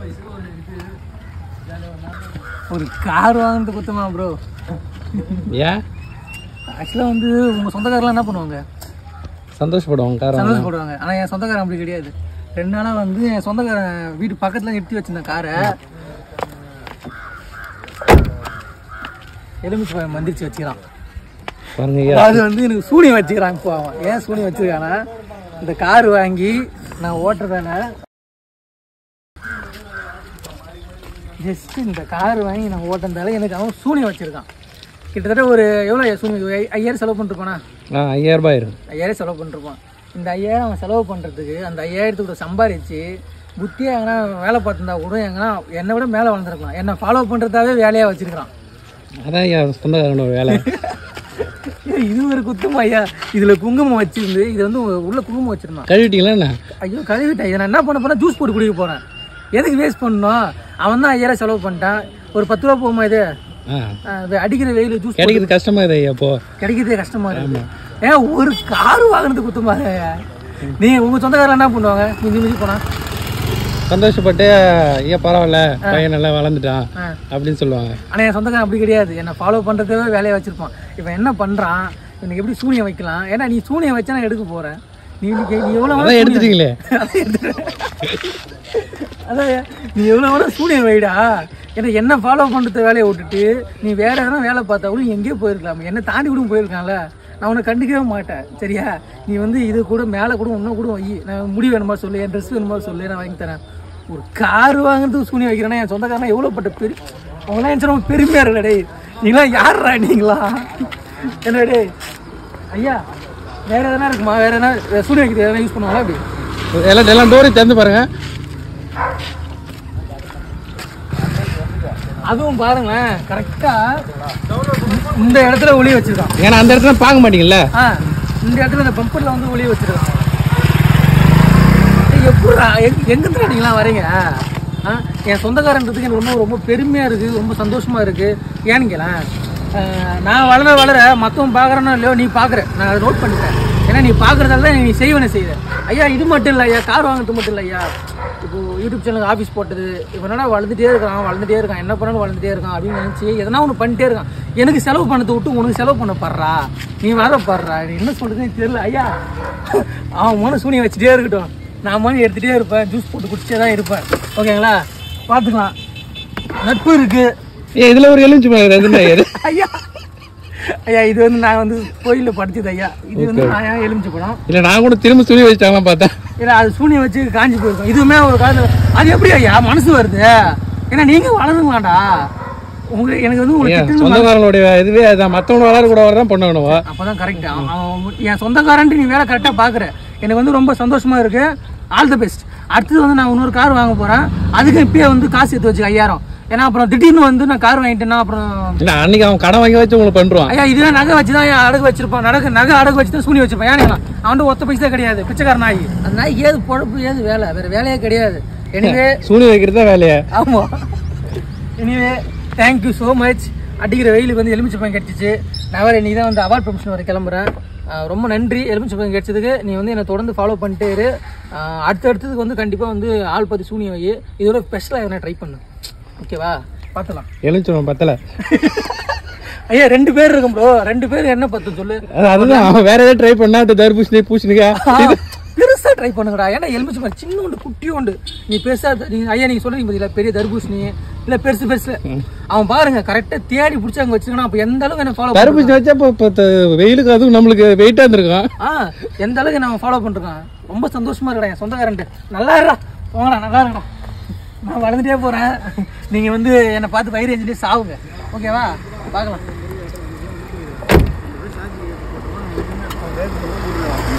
ஒரு கார் வாங்கினது குத்தமா ப்ரோ ஏன் ஆக்சுவலாக வந்து உங்கள் சொந்தக்காரெலாம் என்ன பண்ணுவாங்க சந்தோஷப்படுவோம் காரம் சந்தோஷப்படுவாங்க ஆனால் என் சொந்தக்காரன் அப்படி கிடையாது ரெண்டு நாளாக வந்து என் சொந்தக்காரன் வீட்டு பக்கத்தில் நிறுத்தி வச்சிருந்தேன் காரை எலுமிச்சு பழம் மந்திரிச்சு வச்சுக்கிறான் பாருங்க ஐயா அது வந்து எனக்கு சூனியம் வச்சுக்கிறான் இப்போ அவன் ஏன் சூனியம் வச்சிருக்கானா இந்த கார் வாங்கி நான் ஓட்டுறதால ஜஸ்ட் இந்த கார் வாங்கி நான் ஓட்டுறதால எனக்கு அவன் சூனியம் வச்சிருக்கான் கிட்டத்தட்ட ஒரு எவ்வளோ சூனியம் ஐ- ஐயாயிரம் செலவு பண்ணிருப்பானா ஆ ஐயாயிரம் ரூபாய் ஆயிரும் ஐயாயிரம் செலவு பண்ணிருப்பான் இந்த ஐயாயிரம் அவன் செலவு பண்ணுறதுக்கு அந்த ஐயாயிரத்துக்கு கூட சம்பாரிச்சு புத்தியாக எங்கன்னா வேலை பார்த்துருந்தா கூட எங்கன்னா என்னை விட மேலே வளர்ந்துருக்கலாம் என்னை ஃபாலோ பண்ணுறதாவே வேலையாக வச்சிருக்கிறான் அதான் ஐயா சொந்தக்காரனோட வேலை ஏய், இது ஒரு குத்தம் ஐயா இதில் குங்குமம் வச்சிருந்து இது வந்து உள்ள குங்குமம் வச்சிருந்தான் கழுவிட்டீங்களா என்ன ஐயோ கழுவிட்டேன் இதை நான் என்ன பண்ண போறேன் ஜூஸ் போட்டு குடிக்க போகிறேன் எதுக்கு வேஸ்ட் பண்ணணும் அவன் தான் ஐயாயிரம் செலவு பண்ணிட்டான் ஒரு பத்து ரூபா போகுமா இது ஆ அஹ் இது அடிக்கிற வெயில் ஜூஸ் கிடைக்கிறது கஷ்டமா இது ஐயா இப்போ கிடைக்கிறதே கஷ்டமா இருக்கு ஏன் ஒரு கார் வாங்கினது குத்தமாக நீ உங்க சொந்தக்காரர் என்ன பண்ணுவாங்க நீ நிமிஷம் போனா சந்தோஷப்பட்டு ஐயா பரவாயில்ல பையன் நல்லா வளர்ந்துட்டான் ஆ. அப்படின்னு சொல்லுவாங்க ஆனால் என் சொந்தக்காரன் அப்படி கிடையாது என்னை ஃபாலோ பண்ணுறதுவே வேலையை வச்சிருப்பான் இப்போ என்ன பண்ணுறான் எனக்கு எப்படி சூனியம் வைக்கலாம் ஏன்னா நீ சூனியம் வச்சா நான் எடுக்க போகிறேன் நீ இன்னைக்கு நீ எவ்வளோ அதான் எடுத்துட்டீங்களே அதான் நீ எவ்வளோ எவ்வளோ சூனியம் வைடா ஏன்னா என்ன ஃபாலோ பண்ணுறது வேலையை விட்டுட்டு நீ வேற எதனா வேலை பார்த்தா கூட நீ எங்கேயோ போயிருக்கலாம் என்ன தாண்டி கூட போயிருக்கான்ல நான் உன்னை கண்டுக்கவே மாட்டேன் சரியா நீ வந்து இது கூட மேலே கூட இன்னும் கூட வை நான் முடி வேணுமா சொல்லு என் ட்ரெஸ் வேணுமா சொல்லு நான் வாங்கி தரேன் ஒரு கார் வாங்குறதுக்கு சூனியம் வைக்கிறேன்னா என் சொந்தக்காரனா எவ்வளோ பட்ட பெரிய அவங்களாம் என் ரொம்ப பெருமையாக இருக்கல டேய் நீங்களாம் யாரா நீங்களா என்ன டேய் ஐயா வேற எதனா இருக்குமா வேற எதனா சூனியம் வைக்கிறது எதனா யூஸ் பண்ணுவாங்களா அப்படி எல்லாம் எல்லாம் டோரையும் திறந்து பாருங்க அதுவும் பாருங்களேன் கரெக்டா இந்த இடத்துல ஒளி வச்சிருக்கான் ஏன்னா அந்த இடத்துல பார்க்க மாட்டீங்கல்ல ஆ இந்த இடத்துல இந்த பம்பர்ல வந்து ஒளி வச்சிருக்கான் எப்படா எங்கிருந்து நீங்களாம் வரீங்க ஆ என் சொந்தக்காரன்றதுக்கு எனக்கு ரொம்ப ரொம்ப பெருமையா இருக்கு ரொம்ப சந்தோஷமா இருக்கு ஏன்னு கேளேன் ஆஹ், நான் வளர வளர மற்றவன் பார்க்குறேனோ இல்லையோ நீ பார்க்குற நான் அதை நோட் பண்ணிட்டேன் ஏன்னா நீ பார்க்குறதால தான் நீ செய்வன செய்யுற ஐயா இது மட்டும் இல்லை ஐயா கார் வாங்குறது மட்டும் இல்லை ஐயா இப்போ யூடியூப் சேனலுக்கு ஆஃபீஸ் போட்டது இப்போ என்னடா வளர்ந்துட்டே இருக்கான் வளர்ந்துட்டே இருக்கான் என்ன பண்ணாலும் வளர்ந்துட்டே இருக்கான் அப்படின்னு நினச்சி எதனா ஒன்று பண்ணிட்டே இருக்கான் எனக்கு செலவு பண்ணதை விட்டு உனக்கு செலவு பண்ண படுறா நீ வர படுறா நீ என்ன சொல்றதுன்னு தெரியல ஐயா அவன் மன சூனியம் வச்சுட்டே இருக்கட்டும் நான் மணி எடுத்துகிட்டே இருப்பேன் ஜூஸ் போட்டு குடிச்சிட்டே தான் இருப்பேன் ஓகேங்களா பார்த்துக்கலாம் நட்பு இருக்கு ஏ இதுல ஒரு எலுமிச்சு பழம் எதுனா ஏறு ஐயா ஐயா இது வந்து நான் வந்து கோயிலில் படிச்சது ஐயா இது வந்து நான் எலுமிச்சு படம் இல்ல நான் கூட திரும்ப துணி வச்சாங்களாம் பார்த்தேன் இல்லை அது சூனியம் வச்சு காஞ்சி போயிருக்கும் இதுவுமே ஒரு காலத்தில் அது எப்படி ஐயா மனசு வருது ஏன்னா நீங்க வளருங்களாண்டா உங்க எனக்கு வந்து உங்களுக்கு ஏன் திட்டுன்னு சொந்தக்காரனுடைய இதுவே அதான் மத்தவங்க வளர கூட வரதான் பொண்ணு வேணுவா அப்பதான் கரெக்ட் என் சொந்தக்காரன்ட்டு நீ வேலை கரெக்டாக பார்க்குற எனக்கு வந்து ரொம்ப சந்தோஷமா இருக்கு ஆல் தி பெஸ்ட் அடுத்தது வந்து நான் இன்னொரு கார் வாங்க போறேன் அதுக்கு இப்பயே வந்து காசு எடுத்து வச்சு ஐயாயிரம் ஏன்னா அப்புறம் திடீர்னு வந்து நான் கார் வாங்கிட்டேன்னா அப்புறம் இல்ல அன்னைக்கு அவன் கடன் வாங்கி வச்சு உங்களுக்கு பண்றான் ஐயா இதுவே நகை வச்சு தான் அடகு வச்சிருப்பான் நகை நகை அடகு வச்சு தான் சூனி வச்சிருப்பான் ஏன்னா அவன்கிட்ட ஒத்த பைசா கிடையாது பிச்சைக்கார நாய் அந்த நாய் ஏது பொழப்பு ஏது வேலை வேற வேலையே கிடையாது எனவே சூனி வைக்கிறது தான் வேலையா ஆமா எனிவே தேங்க்யூ ஸோ மச் அடிக்கிற வெயிலுக்கு வந்து எலுமிச்சப்பழம் கிடச்சிச்சு நான் வேறு இன்னைக்கு தான் வந்து அவார்ட் ப்ரொமோஷன் வர கிளம்புறேன் ஆஹ் ரொம்ப நன்றி எலுமிச்சப்பழம் கிடைச்சதுக்கு நீ வந்து என்னை தொடர்ந்து ஃபாலோ பண்ணிட்டே இரு ஆஹ் அடுத்த அடுத்ததுக்கு வந்து கண்டிப்பாக வந்து ஆள் பத்தி சூனியம் வை இதோட ஸ்பெஷலாக எதனா ட்ரை பண்ணு ஓகேவா பார்த்துலாம் எலுமிச்சம் பத்தல ஐயா ரெண்டு பேர் இருக்கும் ப்ரோ ரெண்டு பேர் என்ன பத்து சொல்லு அது- அதுதான் அவன் வேற ஏதாவது ட்ரை பண்ணா அது தர்பூசணி பூசணிக்கா பெருசா ட்ரை பண்ணுங்கடா ஏன்னா எலுமிச்சை மரம் சின்னோண்டு குட்டியோண்டு நீ பெருசா நீங்க ஐயா நீங்க சொல்றீங்க பாத்தீங்களா பெரிய தர்பூசணி இல்ல பெருசு பெருசு அவன் பாருங்க கரெக்டா தேடி பிடிச்சி அங்க வச்சிருக்கான் அப்ப எந்த அளவுக்கு என்ன ஃபாலோ தர்பூசணி வச்சா இப்போ இப்போ த- வெயிலுக்கு அதுவும் நம்மளுக்கு வெயிட்டா இருந்திருக்கான் ஆ எந்த அளவுக்கு நான் ஃபாலோ பண்ணிருக்கான் ரொம்ப சந்தோஷமா இருக்கடா என் சொந்தக்காரன்ட்டு நல்லா இருடா போங்கடா நல்லா இருக்கடா நான் வளர்ந்துட்டே போறேன் நீங்க வந்து என்னை பார்த்து வயிறு எஞ்சிட்டே சாவுங்க ஓகேவா பார்க்கலாம்